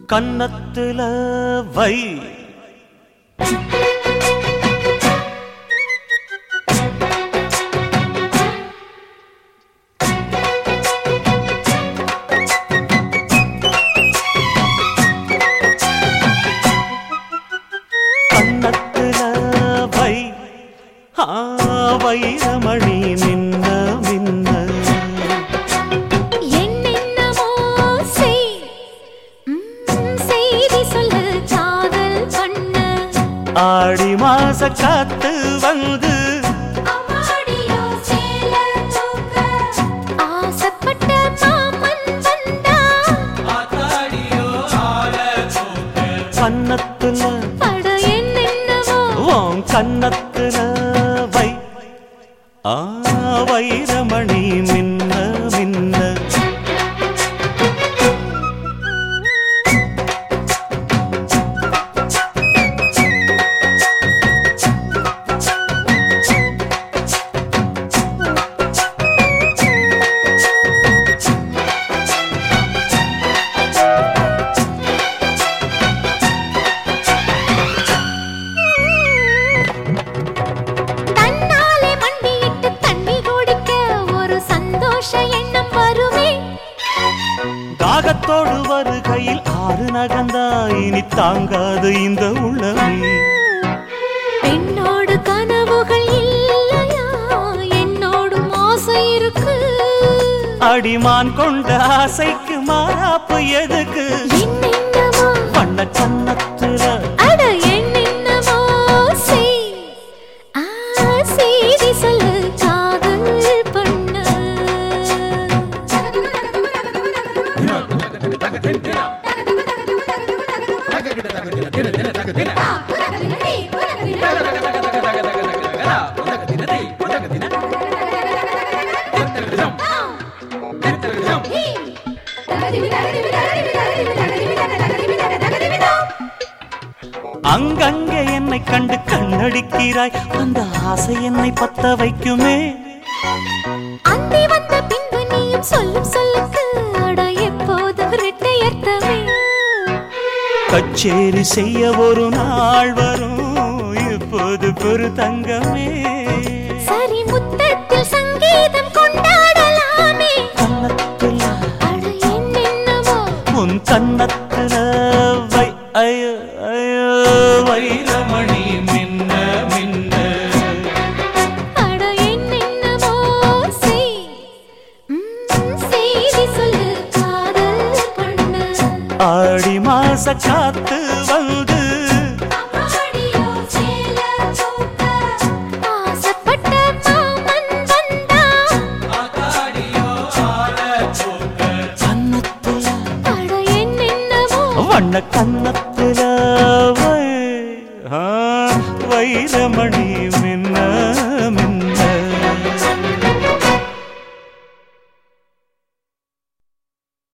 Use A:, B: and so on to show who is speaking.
A: கன்னத்துல வை கன்னத்துல வை ஆ, வைரமணி மின்ன மின்ன
B: என்னென்னமோ செய். ம், செய்தி சொல்லு காதல் பண்ண.
A: ஆடி மாச காத்து வந்து
B: ஆசைப்பட்ட மாமன் வந்தா.
A: கன்னத்துல
B: அட என்னென்னவோ.
A: உன் கன்னத்துல வை ஆ வைரமணி மின்ன மின்ன
B: தன்னாலே மண்டியிட்டு தண்ணி குடிக்க ஒரு சந்தோஷ எண்ணம் வருமே
A: தாகத்தோடு வருகையில் ஆறு நகந்தா இனி தாங்காது இந்த உள்ளமே
B: பெண்ணோடு கனவுகள் இல்லையா என்னோடும் ஆசை இருக்கு
A: அடிமான் கொண்ட ஆசைக்கு மாறாப்பு எதுக்கு
B: என்னென்னவோ
A: வண்ண கன்னத்துல
B: அட என்னென்னவோ செய். ஆ, செய்தி சொல்லு காதல் பண்ண
A: அங்கங்கே என்னை கண்டு கண்ணடிக்கிறாய் அந்த ஆசை என்னை பத்த வைக்குமே
B: அந்தி வந்த பின்பு நீயும் சொல்லும் சொல்லுக்கு அட எப்போதும் இரட்டையர்த்தமே
A: கச்சேரி செய்ய ஒரு நாள் வரும் இப்போது பெரு தங்கமே
B: சரி முத்தத்தில் சங்கீதம் கொண்டாடலாமே
A: கன்னத்துல
B: அட என்னென்னவோ
A: உன் கன்னத்துல வை ஐயோ ஐயோ வைரமணி மின்ன மின்ன
B: அட என்னென்னவோ செய். ம், செய்தி சொல்லு காதல் பண்ண
A: ஆடி மாச காத்து வந்து
B: ஆசைப்பட்ட மாமன் வந்தா.
A: கன்னத்துல
B: அட என்னென்னவோ
A: வண்ண கன்னத்துல வை ஆ, வைரமணி மின்ன மின்ன